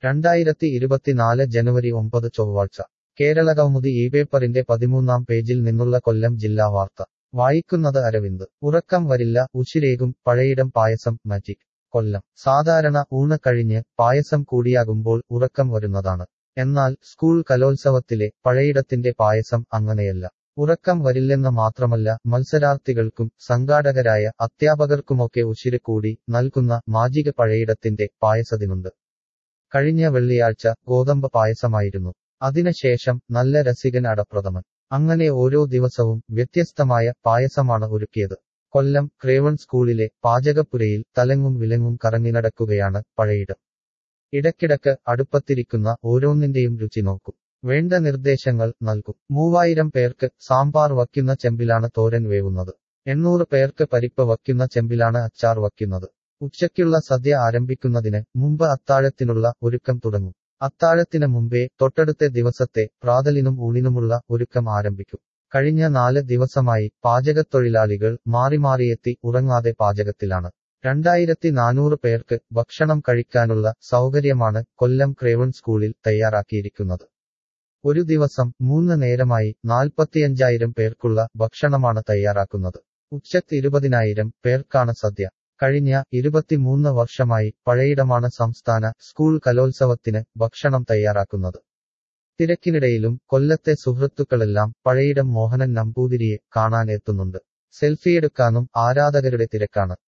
രണ്ടായിരത്തി ഇരുപത്തിനാല് ജനുവരി ഒമ്പത് ചൊവ്വാഴ്ച കേരളകൗമുദി ഈ പേപ്പറിന്റെ പതിമൂന്നാം പേജിൽ നിന്നുള്ള കൊല്ലം ജില്ലാ വാർത്ത വായിക്കുന്നത് അരവിന്ദ് ഉറക്കം വരില്ല ഉശിരേകും പഴയിടം പായസം മാജിക് കൊല്ലം സാധാരണ ഊണ് കഴിഞ്ഞ് പായസം കൂടിയാകുമ്പോൾ ഉറക്കം വരുന്നതാണ് എന്നാൽ സ്കൂൾ കലോത്സവത്തിലെ പഴയിടത്തിന്റെ പായസം അങ്ങനെയല്ല ഉറക്കം വരില്ലെന്ന് മാത്രമല്ല മത്സരാർത്ഥികൾക്കും സംഘാടകരായ അധ്യാപകർക്കുമൊക്കെ ഉശിര് കൂടി നൽകുന്ന മാജിക പഴയിടത്തിന്റെ പായസത്തിനുണ്ട് കഴിഞ്ഞ വെള്ളിയാഴ്ച ഗോതമ്പ് പായസമായിരുന്നു അതിനുശേഷം നല്ല രസികൻ അടപ്രഥമൻ അങ്ങനെ ഓരോ ദിവസവും വ്യത്യസ്തമായ പായസമാണ് ഒരുക്കിയത് കൊല്ലം ക്രേവൺ സ്കൂളിലെ പാചകപ്പുരയിൽ തലങ്ങും വിലങ്ങും കറങ്ങി നടക്കുകയാണ് പഴയിടം ഇടയ്ക്കിടക്ക് അടുപ്പത്തിരിക്കുന്ന ഓരോന്നിന്റെയും രുചി നോക്കും വേണ്ട നിർദ്ദേശങ്ങൾ നൽകും മൂവായിരം പേർക്ക് സാമ്പാർ വയ്ക്കുന്ന ചെമ്പിലാണ് തോരൻ വേവുന്നത് എണ്ണൂറ് പേർക്ക് പരിപ്പ് വയ്ക്കുന്ന ചെമ്പിലാണ് അച്ചാർ വയ്ക്കുന്നത് ഉച്ചയ്ക്കുള്ള സദ്യ ആരംഭിക്കുന്നതിന് മുമ്പ് അത്താഴത്തിനുള്ള ഒരുക്കം തുടങ്ങും അത്താഴത്തിന് മുമ്പേ തൊട്ടടുത്ത ദിവസത്തെ പ്രാതലിനും ഊണിനുമുള്ള ഒരുക്കം ആരംഭിക്കും കഴിഞ്ഞ നാല് ദിവസമായി പാചകത്തൊഴിലാളികൾ മാറി മാറിയെത്തി ഉറങ്ങാതെ പാചകത്തിലാണ് രണ്ടായിരത്തി നാനൂറ് പേർക്ക് ഭക്ഷണം കഴിക്കാനുള്ള സൗകര്യമാണ് കൊല്ലം ക്രേവൺ സ്കൂളിൽ തയ്യാറാക്കിയിരിക്കുന്നത് ഒരു ദിവസം മൂന്ന് നേരമായി നാൽപ്പത്തിയഞ്ചായിരം പേർക്കുള്ള ഭക്ഷണമാണ് തയ്യാറാക്കുന്നത് ഉച്ചക്ക് ഇരുപതിനായിരം പേർക്കാണ് സദ്യ കഴിഞ്ഞ ഇരുപത്തിമൂന്ന് വർഷമായി പഴയിടമാണ് സംസ്ഥാന സ്കൂൾ കലോത്സവത്തിന് ഭക്ഷണം തയ്യാറാക്കുന്നത് തിരക്കിനിടയിലും കൊല്ലത്തെ സുഹൃത്തുക്കളെല്ലാം പഴയിടം മോഹനൻ നമ്പൂതിരിയെ കാണാൻ എത്തുന്നുണ്ട് സെൽഫിയെടുക്കാനും ആരാധകരുടെ തിരക്കാണ്